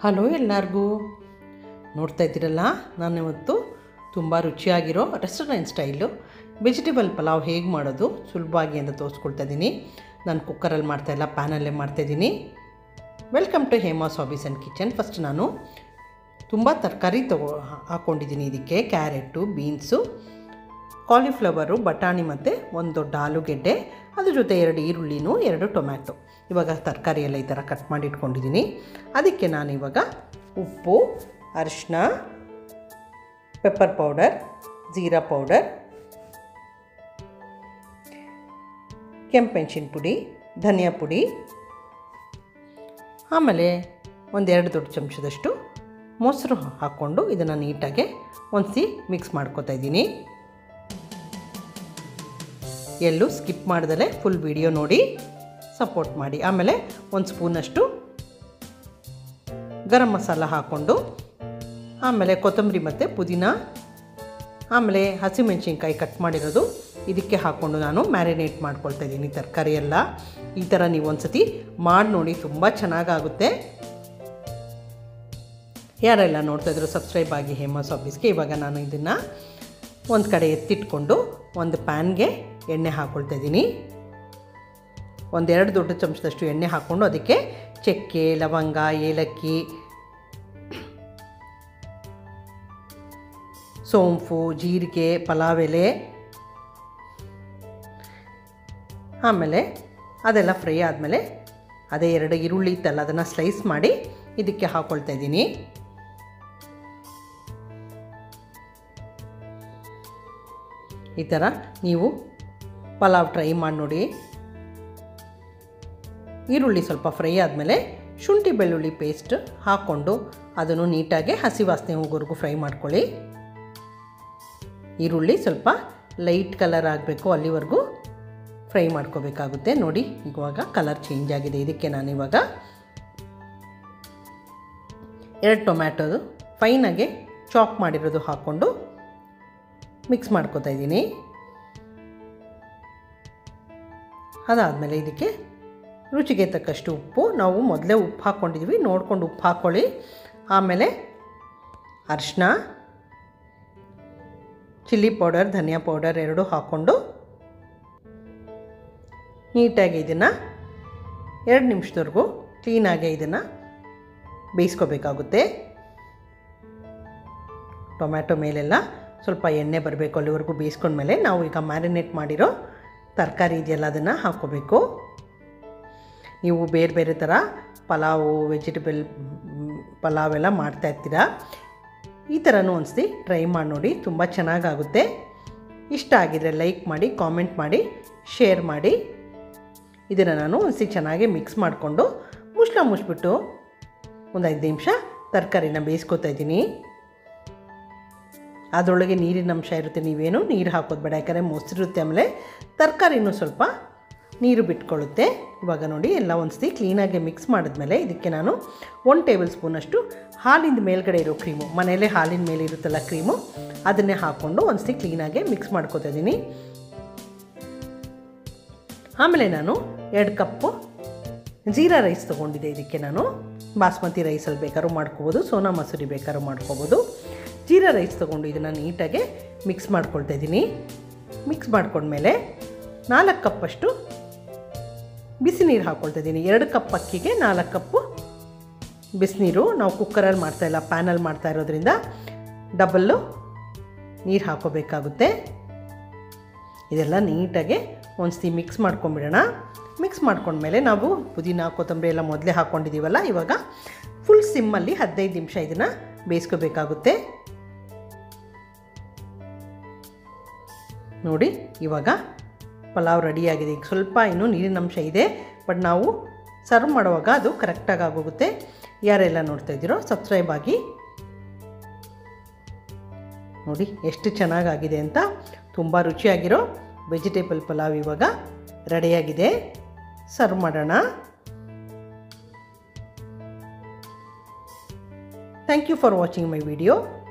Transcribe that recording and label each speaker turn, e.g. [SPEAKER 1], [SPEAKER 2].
[SPEAKER 1] hello ಎಲ್ಲರಿಗೂ ನೋಡ್ತಾ ಇದ್ದೀರಲ್ಲ ನಾನು ಇವತ್ತು ತುಂಬ ರುಚಿಯಾಗಿರೋ ರೆಸ್ಟೋರೆಂಟ್ ಸ್ಟೈಲು ವೆಜಿಟೇಬಲ್ ಪಲಾವ್ ಹೇಗೆ ಮಾಡೋದು ಸುಲಭವಾಗಿ ಅಂತ ತೋರಿಸ್ಕೊಳ್ತಾ ಇದ್ದೀನಿ ನಾನು ಕುಕ್ಕರಲ್ಲಿ ಮಾಡ್ತಾಯಿಲ್ಲ ಪ್ಯಾನಲ್ಲೇ ಮಾಡ್ತಾಯಿದ್ದೀನಿ welcome to Hema's hobbies and kitchen first ನಾನು ತುಂಬ ತರಕಾರಿ ತಗೋ ಹಾಕ್ಕೊಂಡಿದ್ದೀನಿ ಇದಕ್ಕೆ ಕ್ಯಾರೆಟು ಬೀನ್ಸು ಕಾಲಿಫ್ಲವರು ಬಟಾಣಿ ಮತ್ತು ಒಂದು ದೊಡ್ಡ ಆಲೂಗೆಡ್ಡೆ ಅದ್ರ ಜೊತೆ ಎರಡು ಈರುಳ್ಳಿನೂ ಎರಡು ಟೊಮ್ಯಾಟೊ ಇವಾಗ ತರಕಾರಿ ಎಲ್ಲ ಈ ಥರ ಕಟ್ ಮಾಡಿ ಇಟ್ಕೊಂಡಿದ್ದೀನಿ ಅದಕ್ಕೆ ನಾನು ಇವಾಗ ಉಪ್ಪು ಅರಿಶಿನ ಪೆಪ್ಪರ್ ಪೌಡರ್ ಜೀರಾ ಪೌಡರ್ ಕೆಂಪೆಣ್ಸಿನ ಪುಡಿ ಧನಿಯಾ ಪುಡಿ ಆಮೇಲೆ ಒಂದೆರಡು ದೊಡ್ಡ ಚಮಚದಷ್ಟು ಮೊಸರು ಹಾಕ್ಕೊಂಡು ಇದನ್ನು ನೀಟಾಗಿ ಒಂದ್ಸಿ ಮಿಕ್ಸ್ ಮಾಡ್ಕೊತಾ ಇದ್ದೀನಿ ಎಲ್ಲೂ ಸ್ಕಿಪ್ ಮಾಡ್ದಲೇ ಫುಲ್ ವಿಡಿಯೋ ನೋಡಿ ಸಪೋರ್ಟ್ ಮಾಡಿ ಆಮೇಲೆ ಒಂದು ಸ್ಪೂನಷ್ಟು ಗರಂ ಮಸಾಲ ಹಾಕ್ಕೊಂಡು ಆಮೇಲೆ ಕೊತ್ತಂಬರಿ ಮತ್ತು ಪುದೀನ ಆಮೇಲೆ ಹಸಿಮೆಣ್ಸಿನ್ಕಾಯಿ ಕಟ್ ಮಾಡಿರೋದು ಇದಕ್ಕೆ ಹಾಕ್ಕೊಂಡು ನಾನು ಮ್ಯಾರಿನೇಟ್ ಮಾಡ್ಕೊಳ್ತಾ ಇದ್ದೀನಿ ತರಕಾರಿ ಎಲ್ಲ ಈ ಥರ ನೀವು ಒಂದು ಸತಿ ಮಾಡಿ ನೋಡಿ ತುಂಬ ಚೆನ್ನಾಗಾಗುತ್ತೆ ಯಾರೆಲ್ಲ ನೋಡ್ತಾ ಇದ್ರು ಸಬ್ಸ್ಕ್ರೈಬ್ ಆಗಿ ಹೇಮಸ್ ಆಫೀಸ್ಗೆ ಇವಾಗ ನಾನು ಇದನ್ನು ಒಂದು ಕಡೆ ಎತ್ತಿಟ್ಕೊಂಡು ಒಂದು ಪ್ಯಾನ್ಗೆ ಎಣ್ಣೆ ಹಾಕ್ಕೊಳ್ತಾ ಇದ್ದೀನಿ ಒಂದೆರಡು ದೊಡ್ಡ ಚಮಚದಷ್ಟು ಎಣ್ಣೆ ಹಾಕ್ಕೊಂಡು ಅದಕ್ಕೆ ಚಕ್ಕೆ ಲವಂಗ ಏಲಕ್ಕಿ ಸೋಂಪು ಜೀರಿಗೆ ಪಲಾವ್ ಎಲೆ ಆಮೇಲೆ ಅದೆಲ್ಲ ಫ್ರೈ ಆದಮೇಲೆ ಅದೇ ಎರಡು ಈರುಳ್ಳಿ ಇತ್ತಲ್ಲ ಅದನ್ನು ಸ್ಲೈಸ್ ಮಾಡಿ ಇದಕ್ಕೆ ಹಾಕ್ಕೊಳ್ತಾ ಇದ್ದೀನಿ ಈ ಥರ ನೀವು ಪಲಾವ್ ಟ್ರೈ ಮಾಡಿ ನೋಡಿ ಈರುಳ್ಳಿ ಸ್ವಲ್ಪ ಫ್ರೈ ಆದಮೇಲೆ ಶುಂಠಿ ಬೆಳ್ಳುಳ್ಳಿ ಪೇಸ್ಟ್ ಹಾಕ್ಕೊಂಡು ಅದನ್ನು ನೀಟಾಗಿ ಹಸಿ ವಾಸನೆ ಹೋಗೋವರೆಗೂ ಫ್ರೈ ಮಾಡ್ಕೊಳ್ಳಿ ಈರುಳ್ಳಿ ಸ್ವಲ್ಪ ಲೈಟ್ ಕಲರ್ ಆಗಬೇಕು ಅಲ್ಲಿವರೆಗೂ ಫ್ರೈ ಮಾಡ್ಕೋಬೇಕಾಗುತ್ತೆ ನೋಡಿ ಇವಾಗ ಕಲರ್ ಚೇಂಜ್ ಆಗಿದೆ ಇದಕ್ಕೆ ನಾನಿವಾಗ ಎರಡು ಟೊಮ್ಯಾಟೋದು ಫೈನಾಗೆ ಚಾಪ್ ಮಾಡಿರೋದು ಹಾಕ್ಕೊಂಡು ಮಿಕ್ಸ್ ಮಾಡ್ಕೋತಾ ಇದ್ದೀನಿ ಅದಾದಮೇಲೆ ಇದಕ್ಕೆ ರುಚಿಗೆ ತಕ್ಕಷ್ಟು ಉಪ್ಪು ನಾವು ಮೊದಲೇ ಉಪ್ಪು ಹಾಕ್ಕೊಂಡಿದ್ವಿ ನೋಡ್ಕೊಂಡು ಉಪ್ಪು ಹಾಕ್ಕೊಳ್ಳಿ ಆಮೇಲೆ ಅರಿಶಿನ ಚಿಲ್ಲಿ ಪೌಡರ್ ಧನಿಯಾ ಪೌಡರ್ ಎರಡೂ ಹಾಕ್ಕೊಂಡು ನೀಟಾಗಿ ಇದನ್ನು ಎರಡು ನಿಮಿಷದವರೆಗೂ ಕ್ಲೀನಾಗಿ ಇದನ್ನು ಬೇಯಿಸ್ಕೋಬೇಕಾಗುತ್ತೆ ಟೊಮ್ಯಾಟೊ ಮೇಲೆಲ್ಲ ಸ್ವಲ್ಪ ಎಣ್ಣೆ ಬರಬೇಕು ಅಲ್ಲಿವರೆಗೂ ಬೇಯಿಸ್ಕೊಂಡ್ಮೇಲೆ ನಾವು ಈಗ ಮ್ಯಾರಿನೇಟ್ ಮಾಡಿರೋ ತರಕಾರಿ ಇದೆಯಲ್ಲ ಅದನ್ನು ಹಾಕ್ಕೋಬೇಕು ನೀವು ಬೇರೆ ಬೇರೆ ಥರ ಪಲಾವು ವೆಜಿಟೇಬಲ್ ಪಲಾವ್ ಎಲ್ಲ ಮಾಡ್ತಾಯಿರ್ತೀರಾ ಈ ಥರನೂ ಒಂದ್ಸತಿ ಟ್ರೈ ಮಾಡಿ ನೋಡಿ ತುಂಬ ಚೆನ್ನಾಗಾಗುತ್ತೆ ಇಷ್ಟ ಆಗಿದರೆ ಲೈಕ್ ಮಾಡಿ ಕಾಮೆಂಟ್ ಮಾಡಿ ಶೇರ್ ಮಾಡಿ ಇದನ್ನು ನಾನು ಒಂದ್ಸತಿ ಚೆನ್ನಾಗಿ ಮಿಕ್ಸ್ ಮಾಡಿಕೊಂಡು ಮುಚ್ಚಳ ಮುಚ್ಚಿಬಿಟ್ಟು ಒಂದು ಐದು ನಿಮಿಷ ತರಕಾರಿನ ಬೇಯಿಸ್ಕೊತಾ ಇದ್ದೀನಿ ಅದರೊಳಗೆ ನೀರಿನ ಅಂಶ ಇರುತ್ತೆ ನೀವೇನು ನೀರು ಹಾಕೋದು ಬೇಡ ಯಾಕಂದರೆ ಮೊಸರಿರುತ್ತೆ ಆಮೇಲೆ ತರಕಾರಿನೂ ಸ್ವಲ್ಪ ನೀರು ಬಿಟ್ಕೊಳ್ಳುತ್ತೆ ಇವಾಗ ನೋಡಿ ಎಲ್ಲ ಒಂದ್ಸತಿ ಕ್ಲೀನಾಗಿ ಮಿಕ್ಸ್ ಮಾಡಿದ್ಮೇಲೆ ಇದಕ್ಕೆ ನಾನು ಒನ್ ಟೇಬಲ್ ಸ್ಪೂನಷ್ಟು ಹಾಲಿಂದ ಮೇಲ್ಗಡೆ ಇರೋ ಕ್ರೀಮು ಮನೆಯಲ್ಲೇ ಹಾಲಿನ ಮೇಲೆ ಇರುತ್ತಲ್ಲ ಕ್ರೀಮು ಅದನ್ನೇ ಹಾಕ್ಕೊಂಡು ಒಂದ್ಸತಿ ಕ್ಲೀನಾಗಿ ಮಿಕ್ಸ್ ಮಾಡ್ಕೊತಾ ಇದ್ದೀನಿ ಆಮೇಲೆ ನಾನು ಎರಡು ಕಪ್ಪು ಜೀರಾ ರೈಸ್ ತೊಗೊಂಡಿದ್ದೆ ಇದಕ್ಕೆ ನಾನು ಬಾಸ್ಮತಿ ರೈಸಲ್ಲಿ ಬೇಕಾದ್ರೂ ಮಾಡ್ಕೋಬೋದು ಸೋನಾ ಮಸೂರಿ ಬೇಕಾದ್ರೂ ಮಾಡ್ಕೋಬೋದು ಜೀರಾ ರೈಸ್ ತೊಗೊಂಡು ಇದನ್ನು ನೀಟಾಗಿ ಮಿಕ್ಸ್ ಮಾಡ್ಕೊಳ್ತಾ ಇದ್ದೀನಿ ಮಿಕ್ಸ್ ಮಾಡ್ಕೊಂಡ್ಮೇಲೆ ನಾಲ್ಕು ಕಪ್ಪಷ್ಟು ಬಿಸಿ ನೀರು ಹಾಕ್ಕೊಳ್ತಾ ಇದ್ದೀನಿ ಎರಡು ಕಪ್ ಅಕ್ಕಿಗೆ ನಾಲ್ಕು ಕಪ್ಪು ಬಿಸಿನೀರು ನಾವು ಕುಕ್ಕರಲ್ಲಿ ಮಾಡ್ತಾಯಿಲ್ಲ ಪ್ಯಾನಲ್ಲಿ ಮಾಡ್ತಾ ಇರೋದ್ರಿಂದ ಡಬಲ್ಲು ನೀರು ಹಾಕೋಬೇಕಾಗುತ್ತೆ ಇದೆಲ್ಲ ನೀಟಾಗಿ ಒಂದ್ಸತಿ ಮಿಕ್ಸ್ ಮಾಡ್ಕೊಂಬಿಡೋಣ ಮಿಕ್ಸ್ ಮಾಡ್ಕೊಂಡ್ಮೇಲೆ ನಾವು ಪುದೀನ ಕೊತ್ತಂಬರಿ ಎಲ್ಲ ಮೊದಲೇ ಹಾಕ್ಕೊಂಡಿದ್ದೀವಲ್ಲ ಇವಾಗ ಫುಲ್ ಸಿಮ್ಮಲ್ಲಿ ಹದಿನೈದು ನಿಮಿಷ ಇದನ್ನು ಬೇಯಿಸ್ಕೋಬೇಕಾಗುತ್ತೆ ನೋಡಿ ಇವಾಗ ಪಲಾವ್ ರೆಡಿಯಾಗಿದೆ ಈಗ ಸ್ವಲ್ಪ ಇನ್ನೂ ನೀರಿನ ಅಂಶ ಇದೆ ಬಟ್ ನಾವು ಸರ್ವ್ ಮಾಡುವಾಗ ಅದು ಕರೆಕ್ಟಾಗಿ ಆಗೋಗುತ್ತೆ ಯಾರೆಲ್ಲ ನೋಡ್ತಾ ಇದ್ದೀರೋ ಸಬ್ಸ್ಕ್ರೈಬ್ ಆಗಿ ನೋಡಿ ಎಷ್ಟು ಚೆನ್ನಾಗಾಗಿದೆ ಅಂತ ತುಂಬ ರುಚಿಯಾಗಿರೋ ವೆಜಿಟೇಬಲ್ ಪಲಾವ್ ಇವಾಗ ರೆಡಿಯಾಗಿದೆ ಸರ್ವ್ ಮಾಡೋಣ thank you for watching my video